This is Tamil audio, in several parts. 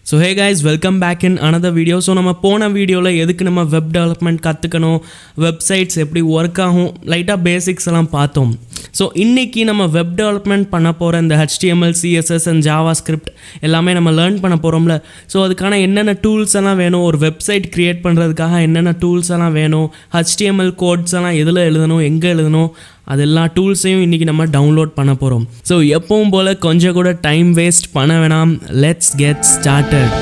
so hey guys welcome back in another video so நம்ம போன வீடியோவில் எதுக்கு நம்ம வெப் டெவலப்மெண்ட் கற்றுக்கணும் வெப்சைட்ஸ் எப்படி ஒர்க் ஆகும் லைட்டாக பேசிக்ஸ் எல்லாம் பார்த்தோம் ஸோ இன்றைக்கி நம்ம வெப் டெவலப்மெண்ட் பண்ண போகிற இந்த HTML CSS and JavaScript எல்லாமே நம்ம லேர்ன் பண்ண போகிறோம்ல ஸோ அதுக்கான என்னென்ன டூல்ஸ் எல்லாம் வேணும் ஒரு வெப்சைட் க்ரியேட் பண்ணுறதுக்காக என்னென்ன டூல்ஸ் எல்லாம் வேணும் HTML கோட்ஸ் எல்லாம் எதில் எழுதணும் எங்கே எழுதணும் அது எல்லா டூல்ஸையும் இன்றைக்கி நம்ம டவுன்லோட் பண்ண போகிறோம் ஸோ எப்பவும் போல் கொஞ்சம் கூட டைம் வேஸ்ட் பண்ண வேணாம் லெட்ஸ் கெட் ஸ்டார்டட்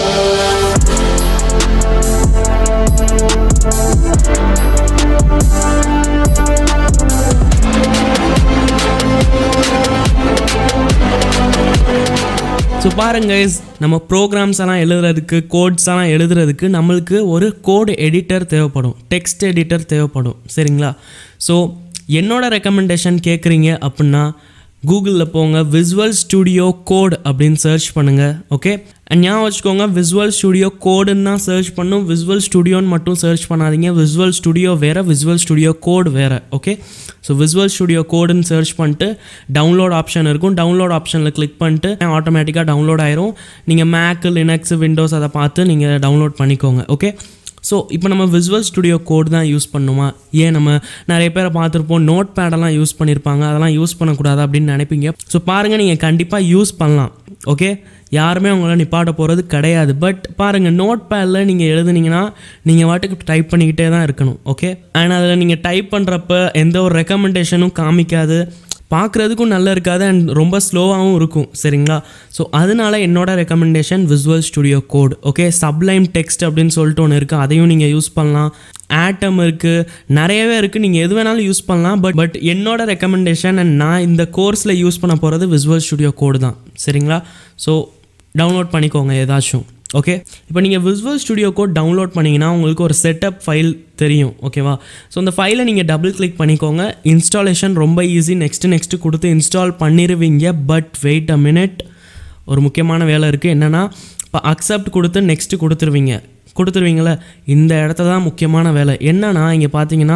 ஸோ பாருங்க guys, நம்ம ப்ரோக்ராம்ஸ் எல்லாம் எழுதுறதுக்கு கோட்ஸ் எல்லாம் எழுதுறதுக்கு நம்மளுக்கு ஒரு கோட் எடிட்டர் தேவைப்படும் டெக்ஸ்ட் எடிட்டர் தேவைப்படும் சரிங்களா ஸோ என்னோட ரெக்கமெண்டேஷன் கேட்குறீங்க அப்படின்னா கூகுளில் போங்க விசுவல் ஸ்டுடியோ கோட் அப்படின்னு சர்ச் பண்ணுங்கள் ஓகே அண்ட் ஞாபகம் வச்சுக்கோங்க விசுவல் ஸ்டுடியோ கோடுன்னு தான் சர்ச் பண்ணும் விசுவல் ஸ்டுடியோன்னு மட்டும் சர்ச் பண்ணாதீங்க விசுவல் ஸ்டுடியோ வேறு விசுவல் ஸ்டுடியோ கோட் வேறு ஓகே ஸோ விசுவல் ஸ்டுடியோ கோடுன்னு சர்ச் பண்ணிட்டு டவுன்லோட் ஆப்ஷன் இருக்கும் டவுன்லோட் ஆப்ஷனில் கிளிக் பண்ணிட்டு ஆட்டோமேட்டிக்காக டவுன்லோட் ஆயிரும் நீங்கள் மேக்கு லினக்ஸ் விண்டோஸ் அதை பார்த்து நீங்கள் டவுன்லோட் பண்ணிக்கோங்க ஓகே ஸோ இப்போ நம்ம விசுவல் ஸ்டுடியோ கோட் தான் யூஸ் பண்ணுமா ஏன் நம்ம நிறைய பேரை பார்த்துருப்போம் நோட் பேடெல்லாம் யூஸ் பண்ணியிருப்பாங்க அதெல்லாம் யூஸ் பண்ணக்கூடாது அப்படின்னு நினைப்பீங்க ஸோ பாருங்கள் நீங்கள் கண்டிப்பாக யூஸ் பண்ணலாம் ஓகே யாருமே உங்களை நிப்பாட்ட போகிறது கிடையாது பட் பாருங்கள் நோட் பேடில் நீங்கள் எழுதுனீங்கன்னா நீங்கள் வாட்டுக்கு டைப் பண்ணிக்கிட்டே தான் இருக்கணும் ஓகே அண்ட் அதில் நீங்கள் டைப் பண்ணுறப்ப எந்த ஒரு ரெக்கமெண்டேஷனும் காமிக்காது பார்க்குறதுக்கும் நல்லா இருக்காது அண்ட் ரொம்ப ஸ்லோவாகவும் இருக்கும் சரிங்களா ஸோ அதனால என்னோட recommendation Visual Studio Code okay Sublime Text அப்படின்னு சொல்லிட்டு ஒன்று இருக்குது அதையும் நீங்கள் யூஸ் பண்ணலாம் ஆட்டம் இருக்குது நிறையவே இருக்குது நீங்கள் எது வேணாலும் யூஸ் பண்ணலாம் பட் பட் என்னோட ரெக்கமெண்டேஷன் அண்ட் நான் இந்த கோர்ஸில் யூஸ் பண்ண போகிறது விசுவல் ஸ்டுடியோ கோடு தான் சரிங்களா ஸோ டவுன்லோட் பண்ணிக்கோங்க ஏதாச்சும் ஓகே இப்போ நீங்கள் விசுவல் ஸ்டுடியோ கோட் டவுன்லோட் பண்ணிங்கன்னா உங்களுக்கு ஒரு செட்டப் ஃபைல் தெரியும் ஓகேவா ஸோ அந்த ஃபைலை நீங்கள் டபுள் கிளிக் பண்ணிக்கோங்க இன்ஸ்டாலேஷன் ரொம்ப ஈஸி நெக்ஸ்ட்டு நெக்ஸ்ட்டு கொடுத்து இன்ஸ்டால் பண்ணிடுவீங்க பட் வெயிட் அ மினிட் ஒரு முக்கியமான வேலை இருக்குது என்னென்னா இப்போ அக்செப்ட் கொடுத்து நெக்ஸ்ட்டு கொடுத்துருவீங்க கொடுத்துருவீங்களே இந்த இடத்த தான் முக்கியமான வேலை என்னன்னா இங்கே பார்த்தீங்கன்னா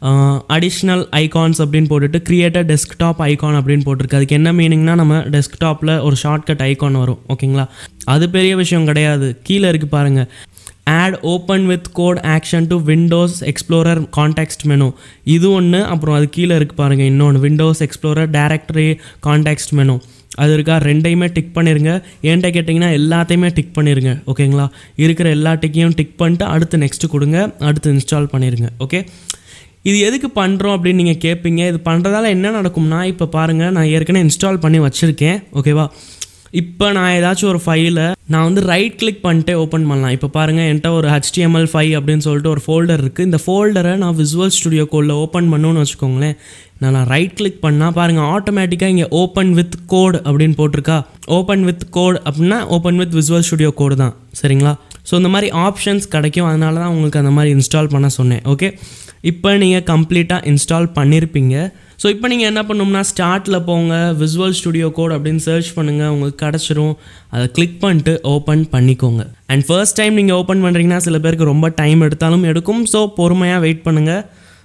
அடிஷ்னல் ஐகான்ஸ் அப்படின்னு போட்டுட்டு கிரியேட்டர் டெஸ்க்டாப் ஐகான் அப்படின்னு போட்டிருக்கு அதுக்கு என்ன மீனிங்னா நம்ம டெஸ்க்டாப்பில் ஒரு ஷார்ட்கட் ஐகான் வரும் ஓகேங்களா அது பெரிய விஷயம் கிடையாது கீழே இருக்குது பாருங்கள் add open with code action to Windows Explorer context menu இது ஒன்று அப்புறம் அது கீழே இருக்குது பாருங்கள் இன்னொன்று Windows Explorer directory context menu அது இருக்கா ரெண்டையுமே டிக் பண்ணிடுங்க ஏன்ட்ட கேட்டிங்கன்னா எல்லாத்தையுமே டிக் பண்ணிடுங்க ஓகேங்களா இருக்கிற எல்லா டிக்கையும் டிக் பண்ணிட்டு அடுத்து நெக்ஸ்ட்டு கொடுங்க அடுத்து இன்ஸ்டால் பண்ணிடுங்க ஓகே இது எதுக்கு பண்ணுறோம் அப்படின்னு நீங்கள் கேட்பீங்க இது பண்ணுறதால என்ன நடக்கும்னா இப்போ பாருங்கள் நான் ஏற்கனவே இன்ஸ்டால் பண்ணி வச்சுருக்கேன் ஓகேவா இப்போ நான் ஏதாச்சும் ஒரு ஃபைலை நான் வந்து ரைட் கிளிக் பண்ணிட்டு ஓப்பன் பண்ணலாம் இப்போ பாருங்கள் என்கிட்ட ஒரு HTML ஃபைவ் அப்படின்னு சொல்லிட்டு ஒரு ஃபோல்டர் இருக்குது இந்த ஃபோல்டரை நான் விசுவல் ஸ்டுடியோ கோடில் ஓப்பன் பண்ணணும்னு வச்சுக்கோங்களேன் நான் நான் ரைட் கிளிக் பண்ணால் பாருங்கள் ஆட்டோமேட்டிக்காக இங்கே ஓப்பன் வித் கோட் அப்படின்னு போட்டிருக்கா ஓப்பன் வித் கோட் அப்படின்னா open with Visual Studio Code தான் சரிங்களா ஸோ இந்த மாதிரி ஆப்ஷன்ஸ் கிடைக்கும் அதனால தான் உங்களுக்கு அந்த மாதிரி இன்ஸ்டால் பண்ண சொன்னேன் ஓகே இப்போ நீங்கள் கம்ப்ளீட்டாக இன்ஸ்டால் பண்ணியிருப்பீங்க ஸோ இப்போ நீங்கள் என்ன பண்ணணும்னா ஸ்டார்ட்டில் போங்க விசுவல் ஸ்டுடியோ கோட் அப்படின்னு சர்ச் பண்ணுங்கள் உங்களுக்கு கிடச்சிரும் அதை கிளிக் பண்ணிட்டு ஓப்பன் பண்ணிக்கோங்க அண்ட் ஃபர்ஸ்ட் டைம் நீங்கள் ஓப்பன் பண்ணுறீங்கன்னா சில பேருக்கு ரொம்ப டைம் எடுத்தாலும் எடுக்கும் ஸோ பொறுமையாக வெயிட் பண்ணுங்கள்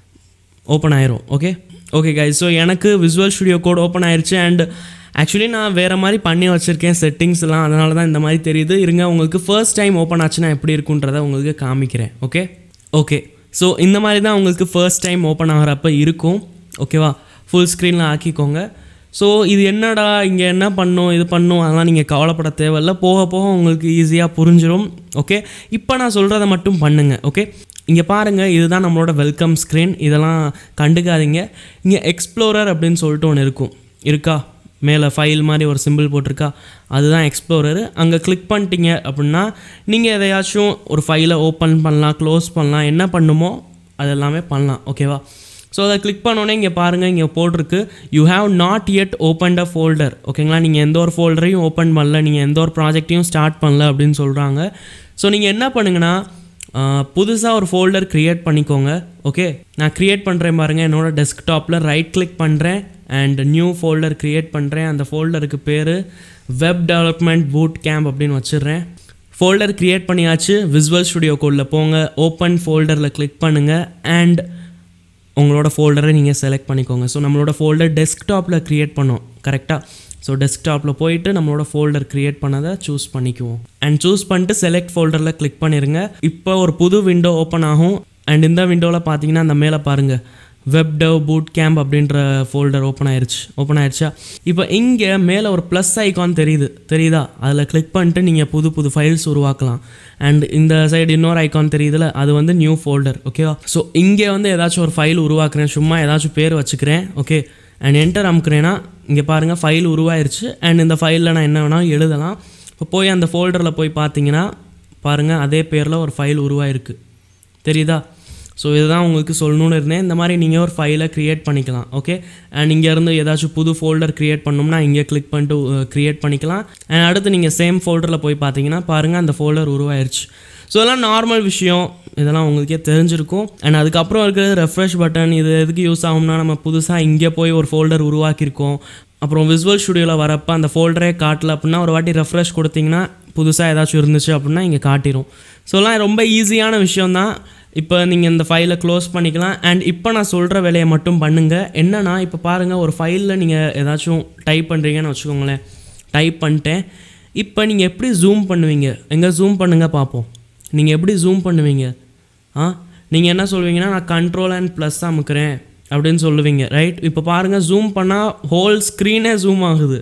ஓப்பன் ஆயிரும் ஓகே ஓகே கைஸ் ஸோ எனக்கு விசுவல் ஸ்டுடியோ கோட் ஓப்பன் ஆயிருச்சு அண்ட் ஆக்சுவலி நான் வேறு மாதிரி பண்ணி வச்சுருக்கேன் செட்டிங்ஸ்லாம் அதனால தான் இந்த மாதிரி தெரியுது இருங்க உங்களுக்கு ஃபர்ஸ்ட் டைம் ஓப்பன் ஆச்சுன்னா எப்படி இருக்குன்றதை உங்களுக்கு காமிக்கிறேன் ஓகே ஓகே ஸோ இந்த மாதிரி தான் உங்களுக்கு ஃபர்ஸ்ட் டைம் ஓப்பன் ஆகிறப்ப இருக்கும் ஓகேவா ஃபுல் ஸ்க்ரீனில் ஆக்கிக்கோங்க ஸோ இது என்னடா இங்கே என்ன பண்ணும் இது பண்ணும் அதெல்லாம் நீங்கள் கவலைப்பட தேவையில்ல போக போக உங்களுக்கு ஈஸியாக புரிஞ்சிடும் ஓகே இப்போ நான் சொல்கிறத மட்டும் பண்ணுங்கள் ஓகே இங்கே பாருங்கள் இதுதான் நம்மளோட வெல்கம் ஸ்க்ரீன் இதெல்லாம் கண்டுக்காதீங்க இங்கே எக்ஸ்ப்ளோரர் அப்படின்னு சொல்லிட்டு ஒன்று இருக்கும் இருக்கா மேலே ஃபைல் மாதிரி ஒரு சிம்பிள் போட்டிருக்கா அதுதான் எக்ஸ்ப்ளோரர் அங்கே கிளிக் பண்ணிட்டீங்க அப்படின்னா நீங்கள் எதையாச்சும் ஒரு ஃபைலை ஓப்பன் பண்ணலாம் க்ளோஸ் பண்ணலாம் என்ன பண்ணுமோ அதெல்லாமே பண்ணலாம் ஓகேவா ஸோ அதை கிளிக் பண்ணோன்னே இங்கே பாருங்கள் இங்கே போட்டிருக்கு you have not yet opened a folder ஓகேங்களா நீங்கள் எந்த ஒரு ஃபோல்டரையும் ஓப்பன் பண்ணல நீங்கள் எந்த ஒரு ப்ராஜெக்ட்டையும் ஸ்டார்ட் பண்ணல அப்படின்னு சொல்கிறாங்க ஸோ நீங்கள் என்ன பண்ணுங்கன்னா புதுசாக ஒரு ஃபோல்டர் க்ரியேட் பண்ணிக்கோங்க ஓகே நான் க்ரியேட் பண்ணுறேன் பாருங்கள் என்னோட டெஸ்க்டாப்பில் ரைட் கிளிக் பண்ணுறேன் அண்ட் நியூ ஃபோல்டர் க்ரியேட் பண்ணுறேன் அந்த ஃபோல்டருக்கு பேர் வெப் டெவலப்மெண்ட் பூட் கேம்ப் அப்படின்னு வச்சிடுறேன் ஃபோல்டர் க்ரியேட் பண்ணியாச்சு விசுவல் ஸ்டுடியோ கோடில் போங்க ஓப்பன் ஃபோல்டரில் கிளிக் பண்ணுங்கள் அண்ட் உங்களோட ஃபோல்டரை நீங்கள் செலக்ட் பண்ணிக்கோங்க ஸோ நம்மளோட ஃபோல்டர் டெஸ்க்டாப்பில் க்ரியேட் பண்ணோம் கரெக்டாக ஸோ டெஸ்க்டாப்பில் போயிட்டு நம்மளோட ஃபோல்டர் க்ரியேட் பண்ணதை சூஸ் பண்ணிக்குவோம் அண்ட் சூஸ் பண்ணிட்டு செலக்ட் ஃபோல்டரில் கிளிக் பண்ணிடுங்க இப்போ ஒரு புது விண்டோ ஓப்பன் ஆகும் அண்ட் இந்த விண்டோவில் பார்த்தீங்கன்னா அந்த மேலே பாருங்கள் வெப் டெவ் பூட் கேம்ப் அப்படின்ற ஃபோல்டர் ஓப்பன் ஆயிருச்சு ஓப்பன் ஆயிருச்சா இப்போ இங்கே மேலே ஒரு ப்ளஸ் ஐகான் தெரியுது தெரியுதா அதில் கிளிக் பண்ணிட்டு நீங்கள் புது புது ஃபைல்ஸ் உருவாக்கலாம் அண்ட் இந்த சைடு இன்னொரு ஐகான் தெரியுதுல அது வந்து நியூ ஃபோல்டர் ஓகேவா ஸோ இங்கே வந்து ஏதாச்சும் ஒரு ஃபைல் உருவாக்குறேன் சும்மா ஏதாச்சும் பேர் வச்சுக்கிறேன் ஓகே அண்ட் என்டர் அமுக்குறேன்னா இங்கே பாருங்கள் ஃபைல் உருவாயிருச்சு அண்ட் இந்த ஃபைலில் நான் என்ன வேணாலும் எழுதலாம் இப்போ போய் அந்த ஃபோல்டரில் போய் பார்த்தீங்கன்னா பாருங்கள் அதே பேரில் ஒரு ஃபைல் உருவாயிருக்கு தெரியுதா ஸோ இதுதான் உங்களுக்கு சொல்லணும்னு இருந்தேன் இந்த மாதிரி நீங்கள் ஒரு ஃபைலை க்ரியேட் பண்ணிக்கலாம் ஓகே அண்ட் இங்கேருந்து ஏதாச்சும் புது ஃபோல்டர் க்ரியேட் பண்ணோம்னா இங்கே கிளிக் பண்ணிட்டு க்ரியேட் பண்ணிக்கலாம் அண்ட் அடுத்து நீங்கள் சேம் ஃபோல்டரில் போய் பார்த்தீங்கன்னா பாருங்கள் அந்த ஃபோல்டர் உருவாயிருச்சு ஸோ இதெல்லாம் நார்மல் விஷயம் இதெல்லாம் உங்களுக்கே தெரிஞ்சிருக்கும் அண்ட் அதுக்கப்புறம் இருக்கிறது ரெஃப்ரெஷ் பட்டன் இது எதுக்கு யூஸ் ஆகும்னா நம்ம புதுசாக இங்கே போய் ஒரு ஃபோல்டர் உருவாக்கியிருக்கோம் அப்புறம் விசுவல் ஸ்டுடியோவில் வரப்போ அந்த ஃபோல்டரே காட்டல அப்படின்னா ஒரு வாட்டி ரெஃப்ரெஷ் கொடுத்தீங்கன்னா புதுசாக ஏதாச்சும் இருந்துச்சு அப்படின்னா இங்கே காட்டிடும் ஸோ எல்லாம் ரொம்ப ஈஸியான விஷயம்தான் இப்போ நீங்கள் இந்த ஃபைலை க்ளோஸ் பண்ணிக்கலாம் அண்ட் இப்போ நான் சொல்கிற வேலையை மட்டும் பண்ணுங்கள் என்னன்னா இப்போ பாருங்கள் ஒரு ஃபைலில் நீங்கள் ஏதாச்சும் டைப் பண்ணுறீங்கன்னு வச்சுக்கோங்களேன் டைப் பண்ணிட்டேன் இப்போ நீங்கள் எப்படி ஜூம் பண்ணுவீங்க எங்கே ஜூம் பண்ணுங்க பார்ப்போம் நீங்கள் எப்படி ஜூம் பண்ணுவீங்க ஆ நீங்கள் என்ன சொல்வீங்கன்னா நான் கண்ட்ரோல் அண்ட் ப்ளஸ் அமுக்கிறேன் அப்படின்னு சொல்லுவீங்க ரைட் இப்போ பாருங்கள் ஜூம் பண்ணால் ஹோல் ஸ்க்ரீனே ஜூம் ஆகுது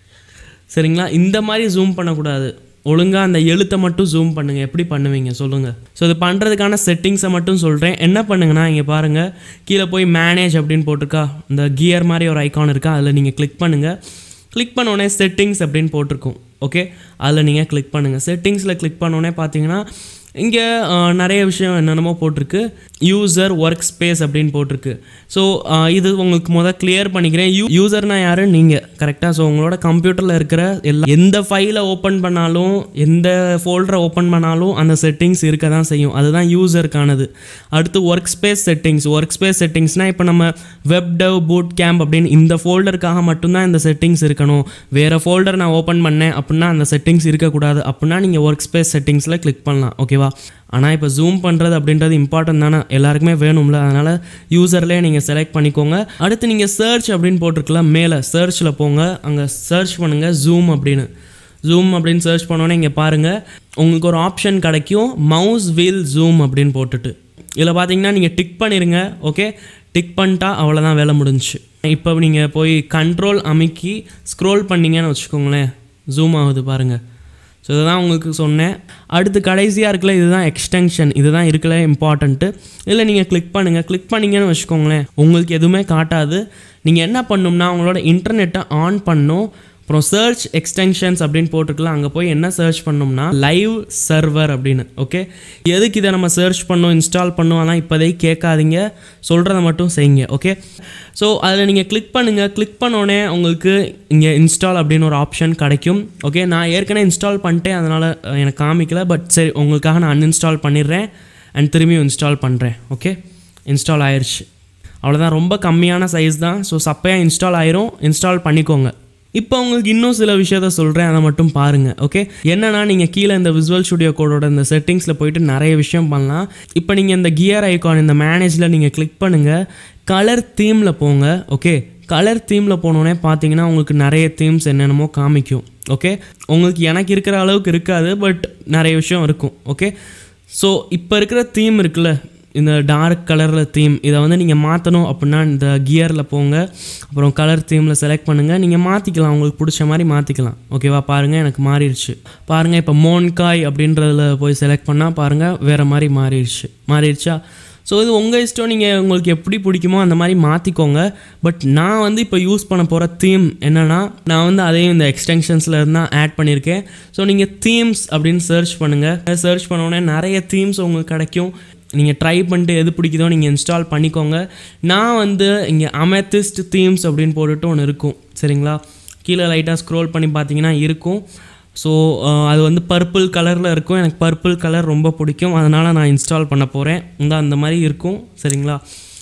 சரிங்களா இந்த மாதிரி ஜூம் பண்ணக்கூடாது ஒழுங்காக அந்த எழுத்தை மட்டும் ஜூம் பண்ணுங்கள் எப்படி பண்ணுவீங்க சொல்லுங்கள் ஸோ இது பண்ணுறதுக்கான செட்டிங்ஸை மட்டும் சொல்கிறேன் என்ன பண்ணுங்கன்னா இங்கே பாருங்கள் கீழே போய் மேனேஜ் அப்படின்னு போட்டிருக்கா இந்த கியர் மாதிரி ஒரு ஐக்கான் இருக்கா அதில் நீங்கள் கிளிக் பண்ணுங்கள் கிளிக் பண்ண உடனே செட்டிங்ஸ் அப்படின்னு போட்டிருக்கும் ஓகே அதில் நீங்கள் கிளிக் பண்ணுங்கள் செட்டிங்ஸில் கிளிக் பண்ண உடனே பார்த்தீங்கன்னா இங்கே நிறைய விஷயம் என்னென்னமோ போட்டிருக்கு யூசர் ஒர்க் ஸ்பேஸ் அப்படின்னு போட்டிருக்கு ஸோ இது உங்களுக்கு முதல் கிளியர் பண்ணிக்கிறேன் யூ யூசர்னா யாரு நீங்கள் கரெக்டாக ஸோ உங்களோட கம்ப்யூட்டரில் இருக்கிற எல்லா எந்த ஃபைலை ஓப்பன் பண்ணாலும் எந்த ஃபோல்டரை ஓப்பன் பண்ணாலும் அந்த செட்டிங்ஸ் இருக்க தான் செய்யும் அதுதான் யூசருக்கானது அடுத்து workspace settings workspace செட்டிங்ஸ்னால் இப்போ நம்ம வெப் டெவ் பூட் கேம்ப் அப்படின்னு இந்த ஃபோல்டருக்காக மட்டும்தான் இந்த செட்டிங்ஸ் இருக்கணும் வேறு ஃபோல்டர் நான் ஓப்பன் பண்ணேன் அப்படின்னா அந்த செட்டிங்ஸ் இருக்கக்கூடாது அப்படின்னா நீங்கள் ஒர்க் ஸ்பேஸ் செட்டிங்ஸில் கிளிக் பண்ணலாம் ஓகேவா ஆனால் இப்போ ஜூம் பண்ணுறது அப்படின்றது இம்பார்ட்டன்ட் தானே எல்லாருக்குமே வேணும்ல அதனால் யூசர்லேயே நீங்கள் செலக்ட் பண்ணிக்கோங்க அடுத்து நீங்கள் சர்ச் அப்படின்னு போட்டிருக்கல மேலே சர்ச்சில் போங்க அங்கே சர்ச் பண்ணுங்கள் ஜூம் அப்படின்னு ஜூம் அப்படின்னு சர்ச் பண்ணோன்னே இங்கே பாருங்கள் உங்களுக்கு ஒரு ஆப்ஷன் கிடைக்கும் மவுஸ் வீல் ஜூம் அப்படின்னு போட்டுட்டு இதில் பார்த்தீங்கன்னா நீங்கள் டிக் பண்ணிடுங்க ஓகே டிக் பண்ணிட்டா அவ்வளோதான் வேலை முடிஞ்சுச்சு இப்போ நீங்கள் போய் கண்ட்ரோல் அமுக்கி ஸ்க்ரோல் பண்ணீங்கன்னு வச்சுக்கோங்களேன் ஜூம் ஆகுது பாருங்கள் ஸோ இதுதான் உங்களுக்கு சொன்னேன் அடுத்து கடைசியாக இருக்கல இதுதான் எக்ஸ்டென்ஷன் இதுதான் இருக்கல இம்பார்ட்டண்ட்டு இல்லை நீங்கள் கிளிக் பண்ணுங்கள் கிளிக் பண்ணீங்கன்னு வச்சுக்கோங்களேன் உங்களுக்கு எதுவுமே காட்டாது நீங்கள் என்ன பண்ணணும்னா உங்களோட இன்டர்நெட்டை ஆன் பண்ணும் அப்புறம் சர்ச் எக்ஸ்டென்ஷன்ஸ் அப்படின்னு போட்டிருக்கலாம் அங்கே போய் என்ன சர்ச் பண்ணோம்னா லைவ் சர்வர் அப்படின்னு ஓகே எதுக்கு இதை நம்ம சர்ச் பண்ணோம் இன்ஸ்டால் பண்ணோம் ஆனால் இப்போதைக்கு கேட்காதீங்க சொல்கிறத மட்டும் செய்யுங்க ஓகே ஸோ அதில் நீங்கள் கிளிக் பண்ணுங்கள் கிளிக் பண்ணோடனே உங்களுக்கு இங்கே இன்ஸ்டால் அப்படின்னு ஒரு ஆப்ஷன் கிடைக்கும் ஓகே நான் ஏற்கனவே இன்ஸ்டால் பண்ணிட்டேன் அதனால் எனக்கு காமிக்கல பட் சரி உங்களுக்காக நான் அன்இன்ஸ்டால் பண்ணிடுறேன் அண்ட் திரும்பியும் இன்ஸ்டால் பண்ணுறேன் ஓகே இன்ஸ்டால் ஆயிடுச்சு அவ்வளோதான் ரொம்ப கம்மியான சைஸ் தான் ஸோ சப்பையாக இன்ஸ்டால் ஆயிரும் இன்ஸ்டால் பண்ணிக்கோங்க இப்போ உங்களுக்கு இன்னும் சில விஷயத்த சொல்கிறேன் அதை மட்டும் பாருங்கள் ஓகே என்னன்னா நீங்கள் கீழே இந்த விசுவல் ஸ்டுடியோ கோடோட இந்த செட்டிங்ஸில் போயிட்டு நிறைய விஷயம் பண்ணலாம் இப்போ நீங்கள் இந்த கியர் ஐகான் இந்த மேனேஜில் நீங்கள் கிளிக் பண்ணுங்கள் கலர் தீமில் போங்க ஓகே கலர் தீமில் போனோடனே பார்த்தீங்கன்னா உங்களுக்கு நிறைய தீம்ஸ் என்னென்னமோ காமிக்கும் ஓகே உங்களுக்கு எனக்கு இருக்கிற அளவுக்கு இருக்காது பட் நிறைய விஷயம் இருக்கும் ஓகே ஸோ இப்போ இருக்கிற தீம் இருக்குல்ல இந்த டார்க் கலரில் தீம் இதை வந்து நீங்கள் மாற்றணும் அப்படின்னா இந்த கியரில் போங்க அப்புறம் கலர் தீமில் செலக்ட் பண்ணுங்கள் நீங்கள் மாற்றிக்கலாம் உங்களுக்கு பிடிச்ச மாதிரி மாற்றிக்கலாம் ஓகேவா பாருங்கள் எனக்கு மாறிடுச்சு பாருங்கள் இப்போ மோன்காய் அப்படின்றதுல போய் செலக்ட் பண்ணால் பாருங்கள் வேறு மாதிரி மாறிடுச்சு மாறிடுச்சா ஸோ இது உங்கள் இஷ்டம் நீங்கள் உங்களுக்கு எப்படி பிடிக்குமோ அந்த மாதிரி மாற்றிக்கோங்க பட் நான் வந்து இப்போ யூஸ் பண்ண போகிற தீம் என்னென்னா நான் வந்து அதையும் இந்த எக்ஸ்டென்ஷன்ஸில் இருந்தால் ஆட் பண்ணியிருக்கேன் ஸோ நீங்கள் தீம்ஸ் அப்படின்னு சர்ச் பண்ணுங்கள் சர்ச் பண்ணோடனே நிறைய தீம்ஸ் உங்களுக்கு கிடைக்கும் நீங்கள் ட்ரை பண்ணிட்டு எது பிடிக்குதோ நீங்கள் இன்ஸ்டால் பண்ணிக்கோங்க நான் வந்து இங்கே அமெத்திஸ்ட் தீம்ஸ் அப்படின்னு போட்டுட்டு ஒன்று இருக்கும் சரிங்களா கீழே லைட்டாக ஸ்க்ரோல் பண்ணி பார்த்தீங்கன்னா இருக்கும் ஸோ அது வந்து பர்பிள் கலரில் இருக்கும் எனக்கு பர்பிள் கலர் ரொம்ப பிடிக்கும் அதனால் நான் இன்ஸ்டால் பண்ண போகிறேன் இந்த அந்த மாதிரி இருக்கும் சரிங்களா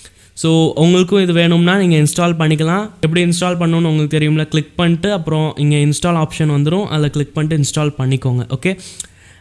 ஸோ உங்களுக்கும் இது வேணும்னா நீங்கள் இன்ஸ்டால் பண்ணிக்கலாம் எப்படி இன்ஸ்டால் பண்ணணும்னு உங்களுக்கு தெரியும்ல கிளிக் பண்ணிட்டு அப்புறம் இங்கே இன்ஸ்டால் ஆப்ஷன் வந்துடும் அதில் கிளிக் பண்ணிட்டு இன்ஸ்டால் பண்ணிக்கோங்க ஓகே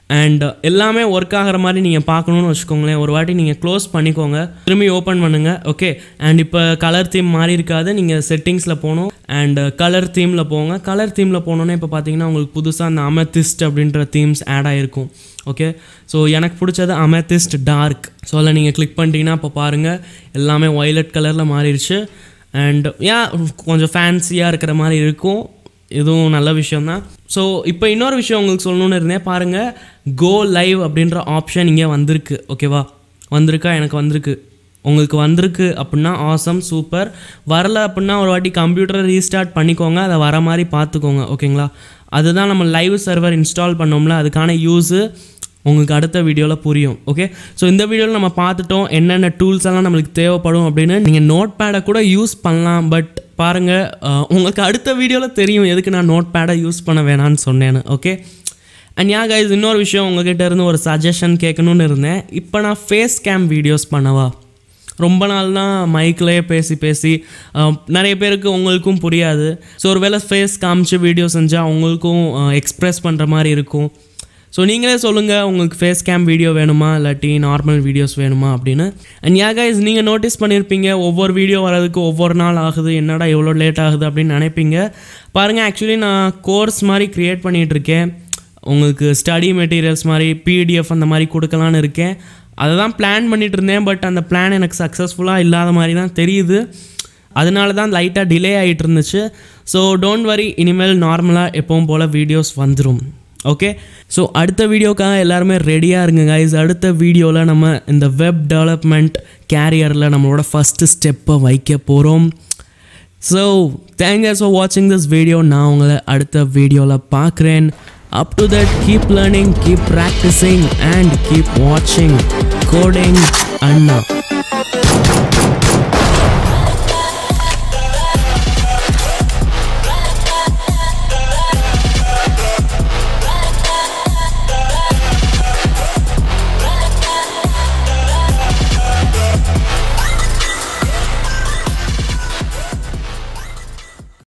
அண்ட் எல்லாமே ஒர்க் ஆகிற மாதிரி நீங்கள் பார்க்கணுன்னு வச்சுக்கோங்களேன் ஒரு வாட்டி நீங்கள் க்ளோஸ் பண்ணிக்கோங்க திரும்பி ஓப்பன் பண்ணுங்கள் ஓகே அண்ட் இப்போ கலர் தீம் மாறி இருக்காது நீங்கள் செட்டிங்ஸில் போகணும் அண்ட் கலர் தீமில் போங்க கலர் தீமில் போனோன்னே இப்போ பார்த்தீங்கன்னா உங்களுக்கு புதுசாக அந்த அமெத்திஸ்ட் அப்படின்ற தீம்ஸ் ஆட் ஆகிருக்கும் ஓகே ஸோ எனக்கு பிடிச்சது அமெத்திஸ்ட் டார்க் ஸோ அதில் நீங்கள் கிளிக் பண்ணிட்டீங்கன்னா இப்போ பாருங்கள் எல்லாமே ஒய்லட் கலரில் மாறிடுச்சு அண்ட் ஏன் கொஞ்சம் ஃபேன்சியாக இருக்கிற மாதிரி இருக்கும் இதுவும் நல்ல விஷயம்தான் ஸோ இப்போ இன்னொரு விஷயம் உங்களுக்கு சொல்லணும்னு இருந்தேன் பாருங்கள் கோ லைவ் அப்படின்ற ஆப்ஷன் இங்கே வந்திருக்கு ஓகேவா வந்திருக்கா எனக்கு வந்திருக்கு உங்களுக்கு வந்திருக்கு அப்படின்னா ஆசம் சூப்பர் வரல அப்படின்னா ஒரு வாட்டி கம்ப்யூட்டரை ரீஸ்டார்ட் பண்ணிக்கோங்க அதை வர மாதிரி பார்த்துக்கோங்க ஓகேங்களா அதுதான் நம்ம லைவ் சர்வர் இன்ஸ்டால் பண்ணோம்ல அதுக்கான யூஸு உங்களுக்கு அடுத்த வீடியோவில் புரியும் ஓகே ஸோ இந்த வீடியோவில் நம்ம பார்த்துட்டோம் என்னென்ன டூல்ஸ் எல்லாம் நம்மளுக்கு தேவைப்படும் அப்படின்னு நீங்கள் நோட் பேடை கூட யூஸ் பண்ணலாம் பட் பாருங்கள் உங்களுக்கு அடுத்த வீடியோவில் தெரியும் எதுக்கு நான் நோட் பேடை யூஸ் பண்ண வேணான்னு சொன்னேன்னு ஓகே அண்ட் யா கைஸ் இன்னொரு விஷயம் உங்ககிட்ட இருந்து ஒரு சஜஷன் கேட்கணுன்னு இருந்தேன் இப்போ நான் ஃபேஸ் கேம் வீடியோஸ் பண்ணவா ரொம்ப நாள் தான் மைக்லேயே பேசி பேசி அஹ், நிறைய பேருக்கு உங்களுக்கும் புரியாது ஸோ ஒருவேளை ஃபேஸ் காமிச்சு வீடியோ செஞ்சால் உங்களுக்கும் எக்ஸ்ப்ரெஸ் பண்ணுற மாதிரி இருக்கும் ஸோ நீங்களே சொல்லுங்கள் உங்களுக்கு ஃபேஸ் கேம் வீடியோ வேணுமா இல்லாட்டி நார்மல் வீடியோஸ் வேணுமா அப்படின்னு அண்ட் யா கைஸ் நீங்கள் நோட்டீஸ் பண்ணியிருப்பீங்க ஒவ்வொரு வீடியோ வரதுக்கு ஒவ்வொரு நாள் ஆகுது என்னடா எவ்வளோ லேட் ஆகுது அப்படின்னு நினைப்பீங்க பாருங்கள் ஆக்சுவலி நான் கோர்ஸ் மாதிரி க்ரியேட் பண்ணிகிட்ருக்கேன் உங்களுக்கு ஸ்டடி மெட்டீரியல்ஸ் மாதிரி பிடிஎஃப் அந்த மாதிரி கொடுக்கலான்னு இருக்கேன் அதை தான் பிளான் பண்ணிட்டு இருந்தேன் பட் அந்த பிளான் எனக்கு சக்ஸஸ்ஃபுல்லாக இல்லாத மாதிரி தான் தெரியுது அதனால தான் லைட்டாக டிலே ஆகிட்டு இருந்துச்சு ஸோ டோன்ட் வரி இனிமேல் நார்மலாக எப்பவும் போல் வீடியோஸ் வந்துடும் ஓகே ஸோ அடுத்த வீடியோக்காக எல்லாருமே ரெடியாக இருங்க கைஸ் அடுத்த வீடியோவில் நம்ம இந்த வெப் டெவலப்மெண்ட் கேரியரில் நம்மளோட ஃபஸ்ட்டு ஸ்டெப்பை வைக்க போகிறோம் ஸோ தேங்க்ஸ் ஃபார் வாட்சிங் திஸ் வீடியோ நான் உங்களை அடுத்த வீடியோவில் பார்க்குறேன் up to that keep learning keep practising and keep வாட்சிங் கோடிங் அண்ணா